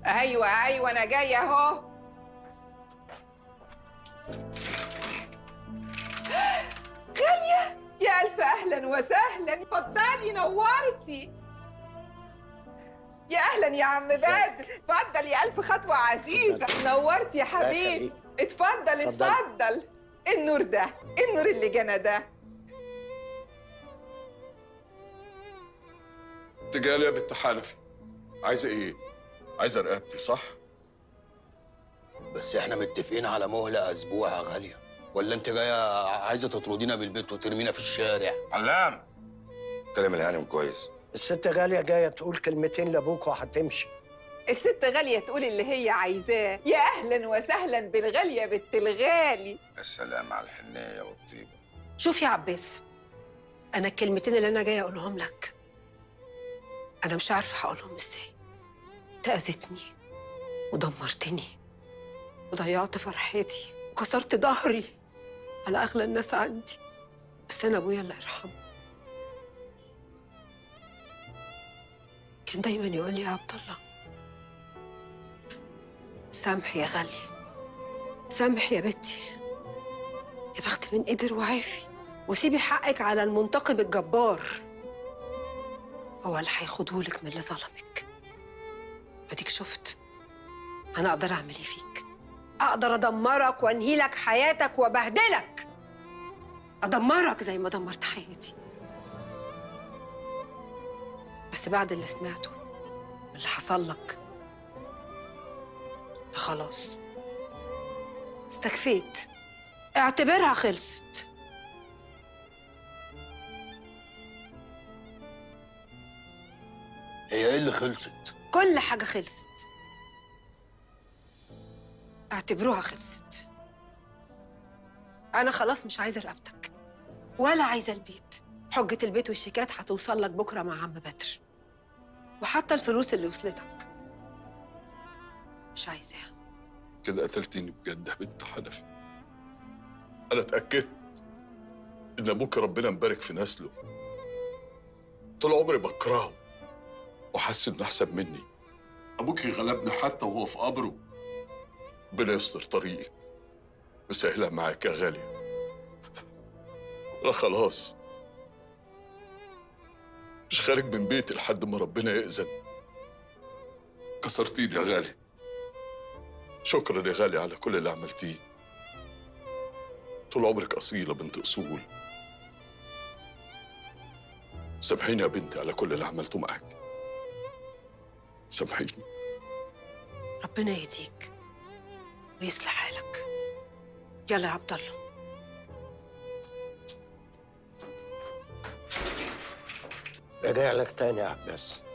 ايوه ايوه انا جايه اهو غاليه يا الف اهلا وسهلا اتفضلي نورتي يا اهلا يا عم ازيك؟ بدر اتفضل يا الف خطوه عزيزه نورتي يا حبيبي يخليك. اتفضل اتفضلي. اتفضل النور ده النور اللي جنى ده انت جايه لي يا بنت حنفي عايزه ايه؟ عايزه رقبتي صح؟ بس احنا متفقين على مهلة اسبوع يا غالية ولا انت جاية عايزة تطردينا بالبيت وترمينا في الشارع علام كلم الهانم كويس الست غالية جاية تقول كلمتين لأبوك وهتمشي الست غاليه تقول اللي هي عايزاه يا اهلا وسهلا بالغاليه بنت الغالي السلام على الحنية والطيبة شوف يا عباس انا الكلمتين اللي انا جايه اقولهم لك انا مش عارفه هقولهم ازاي انت اذيتني ودمرتني وضيعت فرحتي وكسرت ظهري على اغلى الناس عندي بس انا ابويا الله يرحمه كان دايما يقول لي يا عبد الله سامحي يا غاليه سامحي يا بنتي يا بخت من قدر وعافي وسيبي حقك على المنتقم الجبار هو اللي هياخدهولك من اللي ظلمك اديك شفت انا اقدر اعمل ايه فيك اقدر ادمرك وانهي لك حياتك وابهدلك ادمرك زي ما دمرت حياتي بس بعد اللي سمعته واللي حصل لك خلاص استكفيت اعتبرها خلصت هي ايه اللي خلصت كل حاجة خلصت اعتبروها خلصت أنا خلاص مش عايزة رقبتك ولا عايزة البيت حجة البيت والشيكات هتوصل لك بكرة مع عم بدر وحتى الفلوس اللي وصلتك مش عايزاها كده قتلتيني بجد يا بنت حنفي انا اتاكدت ان ابوك ربنا مبارك في نسله طول عمري بكرهه وحاسس انه احسن مني ابوك غلبني حتى وهو في قبره ربنا يستر طريقي مسهلها معاك يا غالية انا خلاص مش خارج من بيتي لحد ما ربنا يأذن كسرتيني يا غالي شكرا يا غالي على كل اللي عملتيه طول عمرك أصيلة بنت أصول سامحيني يا بنتي على كل اللي عملته معاك سامحيني ربنا يهديك ويصلح حالك يلا يا عبد الله راجع لك تاني يا عباس